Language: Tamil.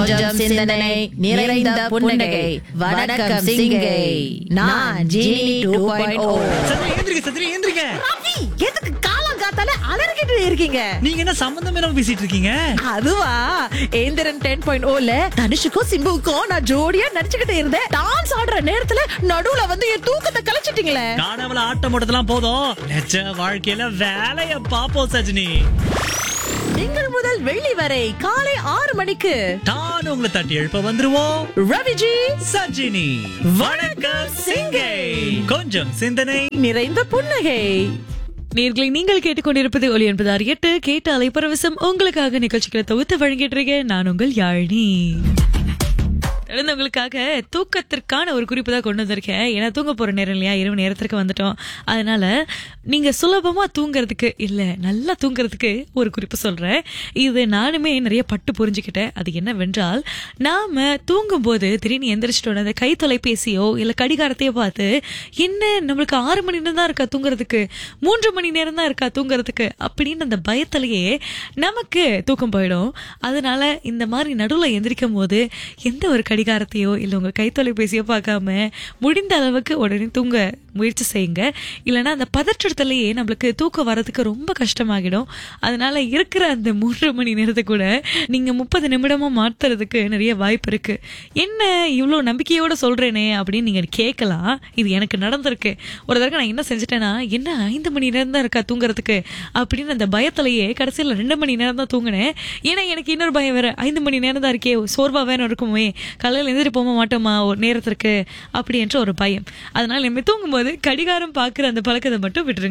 கொஞ்சம் சிந்தனை நிறைந்த புன்னகை வணக்கம் சிங்கை நான் ஜீனி டூ பாயிண்ட் ஓ சந்திரி ஏந்திரிக்க சந்திரி ஏந்திரிக்க ரவி எதுக்கு காலம் காத்தால அலறிக்கிட்டு இருக்கீங்க நீங்க என்ன சம்பந்தம் இல்லாம பேசிட்டு இருக்கீங்க அதுவா ஏந்திரன் டென் பாயிண்ட் ஓல தனுஷுக்கும் சிம்புவுக்கும் நான் ஜோடியா நடிச்சுக்கிட்டு இருந்தேன் டான்ஸ் ஆடுற நேரத்துல நடுவுல வந்து என் தூக்கத்தை கலைச்சிட்டீங்களே காணாமல ஆட்டம் போட்டதெல்லாம் போதும் நிஜ வாழ்க்கையில வேலைய பாப்போம் சஜினி திங்கள் முதல் வெள்ளி வரை காலை ஆறு மணிக்கு தான் உங்களை தட்டி எழுப்ப வந்துருவோம் ரவிஜி சஜினி வணக்கம் சிங்கை கொஞ்சம் சிந்தனை நிறைந்த புன்னகை நேர்களை நீங்கள் கேட்டுக்கொண்டிருப்பது ஒலி என்பது அறியட்டு கேட்ட அலைப்பரவசம் உங்களுக்காக நிகழ்ச்சிகளை தொகுத்து வழங்கிட்டு இருக்கேன் நான் உங்கள் யாழினி தொடர்ந்து உங்களுக்காக தூக்கத்திற்கான ஒரு குறிப்பு தான் கொண்டு வந்திருக்கேன் ஏன்னா தூங்க போற நேரம் இல்லையா இரவு நேரத்திற்கு வந்துட்டோம் அதனால நீங்க சுலபமா தூங்குறதுக்கு இல்ல நல்லா தூங்குறதுக்கு ஒரு குறிப்பு சொல்றேன் இது நானுமே நிறைய பட்டு புரிஞ்சுக்கிட்டேன் அது என்னவென்றால் நாம தூங்கும் போது திடீர்னு எந்திரிச்சிட்டோம் அந்த கை தொலைபேசியோ இல்ல கடிகாரத்தையோ பார்த்து என்ன நம்மளுக்கு ஆறு மணி நேரம் தான் இருக்கா தூங்குறதுக்கு மூன்று மணி நேரம் தான் இருக்கா தூங்குறதுக்கு அப்படின்னு அந்த பயத்திலேயே நமக்கு தூக்கம் போயிடும் அதனால இந்த மாதிரி நடுவில் எந்திரிக்கும் போது எந்த ஒரு கடிகாரத்தையோ இல்லை உங்கள் கைத்தொலைபேசியோ பார்க்காம முடிந்த அளவுக்கு உடனே தூங்க முயற்சி செய்யுங்க இல்லைன்னா அந்த பதற்றத்திலேயே நம்மளுக்கு தூக்கம் வர்றதுக்கு ரொம்ப கஷ்டமாகிடும் அதனால இருக்கிற அந்த மூன்று மணி நேரத்தை கூட நீங்கள் முப்பது நிமிடமாக மாற்றுறதுக்கு நிறைய வாய்ப்பு இருக்கு என்ன இவ்வளோ நம்பிக்கையோட சொல்றேனே அப்படின்னு நீங்கள் கேட்கலாம் இது எனக்கு நடந்திருக்கு ஒரு தடவை நான் என்ன செஞ்சுட்டேன்னா என்ன ஐந்து மணி நேரம் தான் இருக்கா தூங்குறதுக்கு அப்படின்னு அந்த பயத்திலேயே கடைசியில் ரெண்டு மணி நேரம் தான் தூங்கினேன் ஏன்னா எனக்கு இன்னொரு பயம் வேற ஐந்து மணி நேரம் தான் இருக்கே சோர்வா வேற இருக்குமே காலையில் எந்திரி போக மாட்டோமா ஒரு நேரத்திற்கு அப்படி என்ற ஒரு பயம் அதனால இனிமே தூங்கும்போது கடிகாரம் பார்க்குற அந்த பழக்கத்தை மட்டும் விட்டுருங்க